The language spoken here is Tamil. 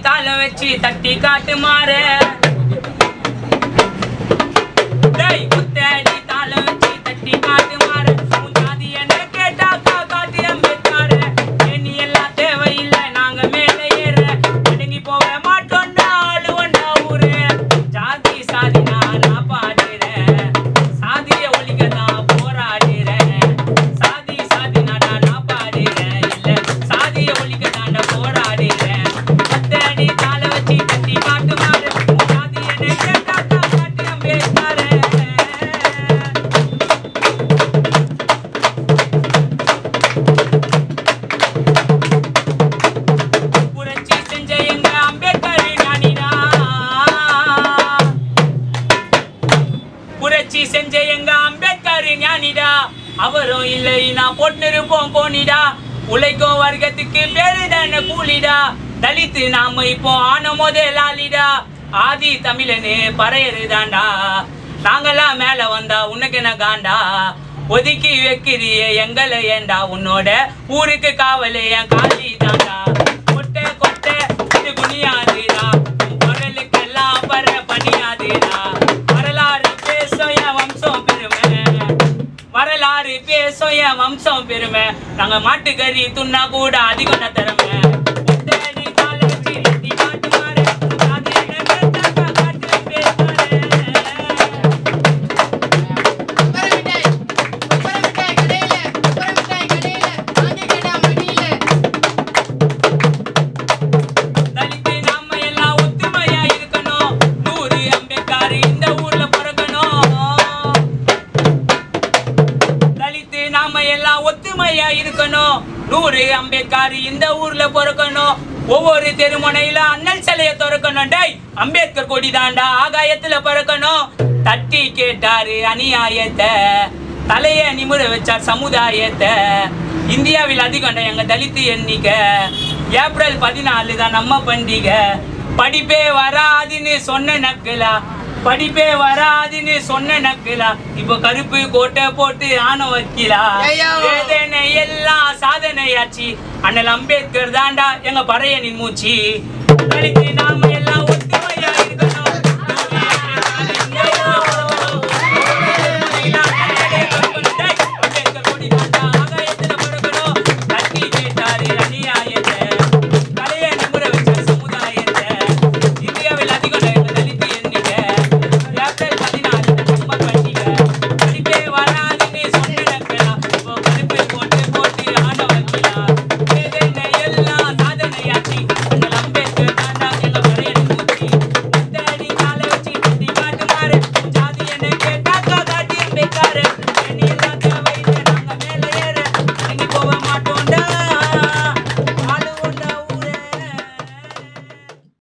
தாளம் வச்சு தட்டி காட்டு மாறு டேய் முத்தடி தாளம் வச்சு தட்டி காட்டு மாறு உன் ஜாதி என்ன கேட்டாக்கா காட்டு அம்பேத்காரு நீ எல்லாம் தேவையில்லை நாங்க மேல ஏற அடங்கி போக மாட்டோம்டா ஆளுவண்டா ஊரு ஜாதி சாதி நான் பாடுறேன் சாதிய ஒழிக்க தான் போராடுறேன் சாதி சாதி நாடா நான் பாடுறேன் இல்ல சாதிய ஒழிக்க தாண்ட போராடுறேன் முத்தடி தாளம் வச்சு தட்டி காட்டு மாறு உன் ஜாதி என்ன கேட்டாக்கா காட்டு அம்பேத்காரு புரட்சி செஞ்ச எங்க அம்பேத்கர் ஞானிடா புரட்சி செஞ்ச எங்க அம்பேத்கர் ஞானிடா அவரும் இல்லை நான் போட்டு இருப்போம் கோணிடா உழைக்கும் வர்க்கத்துக்கு பேரு தானே கூலிடா தலித்து நாம இப்போ ஆன முதலாளிடா ஆதி தமிழனு பறையரு தாண்டா நாங்கெல்லாம் மேல வந்தா உனக்கு என்ன காண்டா ஒதுக்கி வைக்கிறிய எங்களை ஏண்டா உன்னோட ஊருக்கு காவலு என் காலி தாண்டா கொட்டை கொட்டை இது குனியாதுடா உன் குரலுக்கெல்லாம் பர பணியாதுடா வரலாறு பேசும் என் வம்சம் பெருமை வரலாறு பேசும் என் வம்சம் பெருமை நாங்க மாட்டுக்கறி துண்ணா கூட அதிகம் நான் திறமை ஒத்தடி காலை வச்சு ரெட்டி காட்டுவாரு. அது என்ன கேட்டாக்கா காட்டு பேசுவாரு. கொப்பரை மிட்டாய் கொப்பரை மிட்டாய் கடையில கொப்பரை மிட்டாய் கடையில வாங்கி கேட்டா மடியில தலித்து நாம எல்லாம் ஒத்துமையா இருக்கணும் நூறு அம்பேத்கர் இந்த ஊர்ல பிறக்கணும் தலித்து நாம எல்லாம் ஒத்துமையா இருக்கணும் நூறு அம்பேத்கர் இந்த ஊர்ல பிறக்கணும் ஒவ்வொரு தெருமுனையில அண்ணல் சிலைய திறக்கணும் டேய் அம்பேத்கர் கொடி தாண்டா ஆகாயத்துல பறக்கணும் தட்டி கேட்டாரு அநியாயத்தை தலைய நிமிர வச்சார் சமுதாயத்தை இந்தியாவில் அதிகம் எங்க தலித்து எண்ணிக்கை ஏப்ரல் பதினாலு தான் நம்ம பண்டிகை படிப்பே வராதுன்னு சொன்ன நக்கலா படிப்பே வராதுன்னு சொன்ன நக்கலா இப்போ கருப்பு கோட்டை போட்டு ஆன வைக்கலா ஐயோ. வேதனை எல்லாம் சாதனையாச்சு அண்ணல் அம்பேத்கர் தாண்டா எங்க பறையனின் மூச்சு தலித்து நாம எல்லாம் ஒத்து